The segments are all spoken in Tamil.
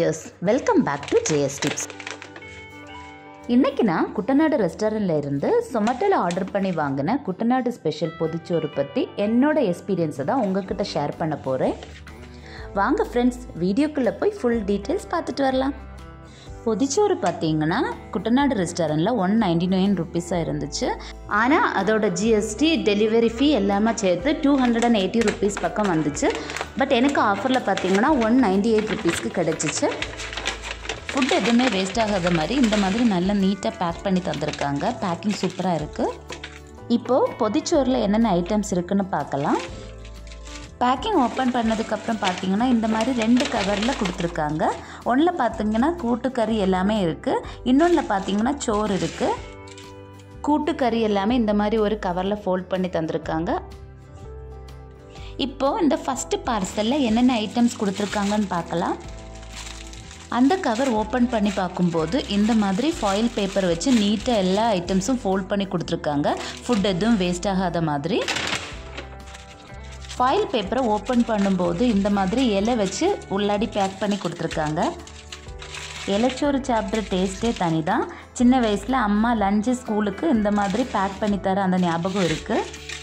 tears welcome back to J S tips இன்னைக்கு நான் குட்டநாடு ரெஸ்டாரண்ட்ல இருந்து சொமட்டோவில் ஆர்டர் பண்ணி வாங்கின குட்டநாடு ஸ்பெஷல் பொதிச்சோறு பற்றி என்னோட எக்ஸ்பீரியன்ஸை தான் உங்ககிட்ட ஷேர் பண்ண போகிறேன் வாங்க ஃப்ரெண்ட்ஸ் வீடியோக்குள்ளே போய் ஃபுல் டீட்டெயில்ஸ் பார்த்துட்டு வரலாம் பொதிச்சோறு பார்த்தீங்கன்னா குட்டநாடு ரெஸ்டாரண்ட்டில் ஒன் நைன்டி நைன் ருபீஸாக இருந்துச்சு ஆனால் அதோட ஜிஎஸ்டி டெலிவரி ஃபீ எல்லாமே சேர்த்து two hundred and eighty rupees பக்கம் வந்துச்சு பட் எனக்கு ஆஃபரில் பார்த்தீங்கன்னா ஒன் நைன்டி எயிட் ருபீஸ்க்கு கிடச்சிச்சு ஃபுட் எதுவுமே வேஸ்ட் ஆகாத மாதிரி இந்த மாதிரி நல்லா நீட்டாக பேக் பண்ணி தந்திருக்காங்க பேக்கிங் சூப்பராக இருக்குது இப்போது பொதிச்சோறில் என்னென்ன ஐட்டம்ஸ் இருக்குன்னு பார்க்கலாம் பேக்கிங் ஓப்பன் பண்ணதுக்கப்புறம் பார்த்தீங்கன்னா இந்த மாதிரி ரெண்டு கவரில் கொடுத்துருக்காங்க ஒன்றில் பார்த்தீங்கன்னா கூட்டுக்கறி எல்லாமே இருக்குது இன்னொன்றில் பார்த்தீங்கன்னா சோறு இருக்குது கூட்டுக்கறி எல்லாமே இந்த மாதிரி ஒரு கவரில் ஃபோல்ட் பண்ணி தந்திருக்காங்க இப்போது இந்த ஃபஸ்ட்டு பார்சலில் என்னென்ன ஐட்டம்ஸ் கொடுத்துருக்காங்கன்னு பார்க்கலாம் அந்த கவர் ஓப்பன் பண்ணி பார்க்கும்போது இந்த மாதிரி ஃபாயில் பேப்பர் வச்சு நீட்டாக எல்லா ஐட்டம்ஸும் ஃபோல்ட் பண்ணி கொடுத்துருக்காங்க ஃபுட் எதுவும் வேஸ்ட் ஆகாத மாதிரி ஃபாயில் பேப்பரை ஓப்பன் பண்ணும்போது இந்த மாதிரி இலை வச்சு உள்ளாடி பேக் பண்ணி கொடுத்துருக்காங்க இலைச்சோறு சாப்பிட்ற டேஸ்ட்டே தனி தான் சின்ன வயசில் அம்மா லஞ்சு ஸ்கூலுக்கு இந்த மாதிரி பேக் பண்ணி தர அந்த ஞாபகம் இருக்குது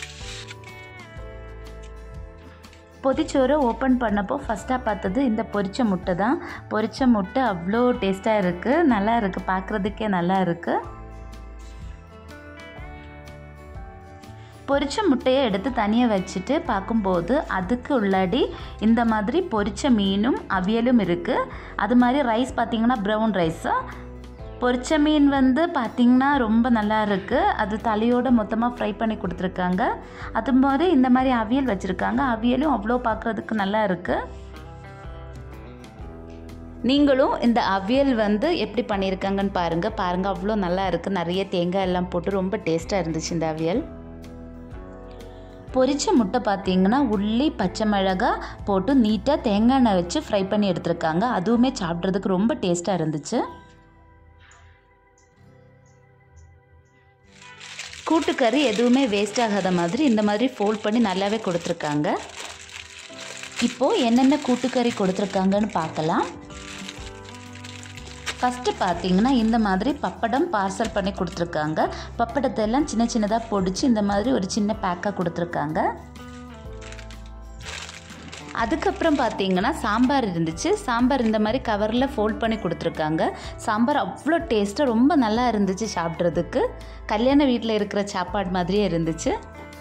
பொதிச்சோறு ஓப்பன் பண்ணப்போ ஃபஸ்ட்டாக பார்த்தது இந்த பொரிச்ச முட்டை தான் பொரிச்ச முட்டை அவ்வளோ டேஸ்ட்டாக இருக்குது நல்லா இருக்குது பார்க்குறதுக்கே நல்லா இருக்குது பொரிச்ச முட்டையை எடுத்து தனியாக வச்சுட்டு பார்க்கும்போது அதுக்கு உள்ளாடி இந்த மாதிரி பொரிச்ச மீனும் அவியலும் இருக்குது அது மாதிரி ரைஸ் பார்த்திங்கன்னா ப்ரௌன் ரைஸு பொரிச்ச மீன் வந்து பார்த்திங்கன்னா ரொம்ப நல்லா இருக்குது அது தலையோடு மொத்தமாக ஃப்ரை பண்ணி கொடுத்துருக்காங்க அது மாதிரி இந்த மாதிரி அவியல் வச்சுருக்காங்க அவியலும் அவ்வளோ பார்க்குறதுக்கு நல்லா இருக்குது நீங்களும் இந்த அவியல் வந்து எப்படி பண்ணியிருக்காங்கன்னு பாருங்கள் பாருங்கள் அவ்வளோ நல்லா இருக்குது நிறைய தேங்காய் எல்லாம் போட்டு ரொம்ப டேஸ்ட்டாக இருந்துச்சு இந்த அவியல் பொரிச்ச முட்டை பார்த்தீங்கன்னா உள்ளி பச்சை மிளகா போட்டு நீட்டாக தேங்காய் எண்ணெய் வச்சு ஃப்ரை பண்ணி எடுத்திருக்காங்க அதுவுமே சாப்பிட்றதுக்கு ரொம்ப டேஸ்ட்டாக இருந்துச்சு கூட்டுக்கறி எதுவுமே வேஸ்ட் ஆகாத மாதிரி இந்த மாதிரி ஃபோல்ட் பண்ணி நல்லாவே கொடுத்துருக்காங்க இப்போது என்னென்ன கூட்டுக்கறி கொடுத்துருக்காங்கன்னு பார்க்கலாம் ஃபஸ்ட்டு பார்த்தீங்கன்னா இந்த மாதிரி பப்படம் பார்சல் பண்ணி கொடுத்துருக்காங்க பப்படத்தை எல்லாம் சின்ன சின்னதாக பொடிச்சு இந்த மாதிரி ஒரு சின்ன பேக்காக கொடுத்துருக்காங்க அதுக்கப்புறம் பார்த்தீங்கன்னா சாம்பார் இருந்துச்சு சாம்பார் இந்த மாதிரி கவரில் ஃபோல்ட் பண்ணி கொடுத்துருக்காங்க சாம்பார் அவ்வளோ டேஸ்ட்டாக ரொம்ப நல்லா இருந்துச்சு சாப்பிட்றதுக்கு கல்யாண வீட்டில் இருக்கிற சாப்பாடு மாதிரியே இருந்துச்சு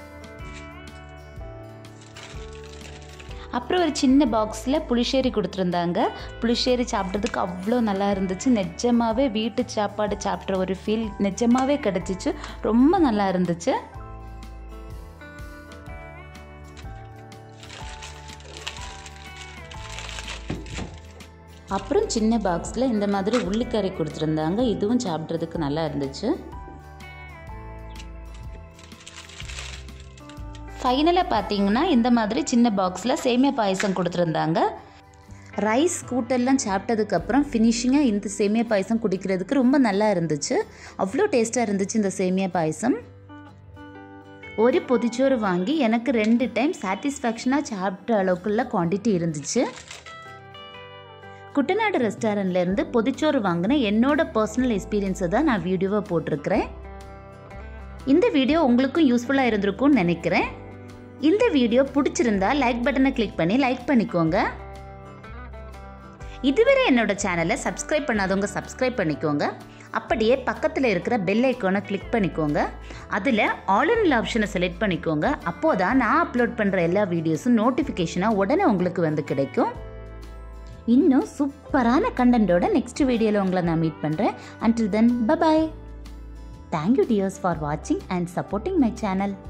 அப்புறம் ஒரு சின்ன பாக்ஸில் புளிச்சேரி கொடுத்துருந்தாங்க புளிச்சேரி சாப்பிட்றதுக்கு அவ்வளோ நல்லா இருந்துச்சு நிஜமாகவே வீட்டு சாப்பாடு சாப்பிட்ற ஒரு ஃபீல் நிஜமாகவே கிடச்சிச்சு ரொம்ப நல்லா இருந்துச்சு அப்புறம் சின்ன பாக்ஸில் இந்த மாதிரி உள்ளிக்கறி கொடுத்துருந்தாங்க இதுவும் சாப்பிட்றதுக்கு நல்லா இருந்துச்சு ஃபைனலாக பார்த்தீங்கன்னா இந்த மாதிரி சின்ன பாக்ஸில் சேமியா பாயசம் கொடுத்துருந்தாங்க ரைஸ் கூட்டெல்லாம் சாப்பிட்டதுக்கப்புறம் ஃபினிஷிங்காக இந்த சேமியா பாயசம் குடிக்கிறதுக்கு ரொம்ப நல்லா இருந்துச்சு அவ்வளோ டேஸ்ட்டாக இருந்துச்சு இந்த சேமியா பாயசம் ஒரு பொதிச்சோறு வாங்கி எனக்கு ரெண்டு டைம் சாட்டிஸ்ஃபேக்ஷனாக சாப்பிட்ட அளவுக்குள்ள குவான்டிட்டி இருந்துச்சு குட்டநாடு ரெஸ்டாரண்ட்லேருந்து பொதிச்சோறு வாங்கின என்னோட பர்சனல் எக்ஸ்பீரியன்ஸை தான் நான் வீடியோவை போட்டிருக்கிறேன் இந்த வீடியோ உங்களுக்கும் யூஸ்ஃபுல்லாக இருந்திருக்கும்னு நினைக்கிறேன் இந்த வீடியோ பிடிச்சிருந்தா லைக் பட்டனை கிளிக் பண்ணி லைக் பண்ணிக்கோங்க இதுவரை என்னோட சேனலை சப்ஸ்கிரைப் பண்ணாதவங்க சப்ஸ்கிரைப் பண்ணிக்கோங்க அப்படியே பக்கத்தில் இருக்கிற பெல் ஐக்கானை கிளிக் பண்ணிக்கோங்க அதில் ஆல் இன் ஆப்ஷனை செலக்ட் பண்ணிக்கோங்க அப்போது தான் நான் அப்லோட் பண்ணுற எல்லா வீடியோஸும் நோட்டிஃபிகேஷனாக உடனே உங்களுக்கு வந்து கிடைக்கும் இன்னும் சூப்பரான கண்டென்ட்டோட நெக்ஸ்ட் வீடியோவில் உங்களை நான் மீட் பண்ணுறேன் until then bye bye thank you dears for வாட்சிங் அண்ட் சப்போர்ட்டிங் மை சேனல்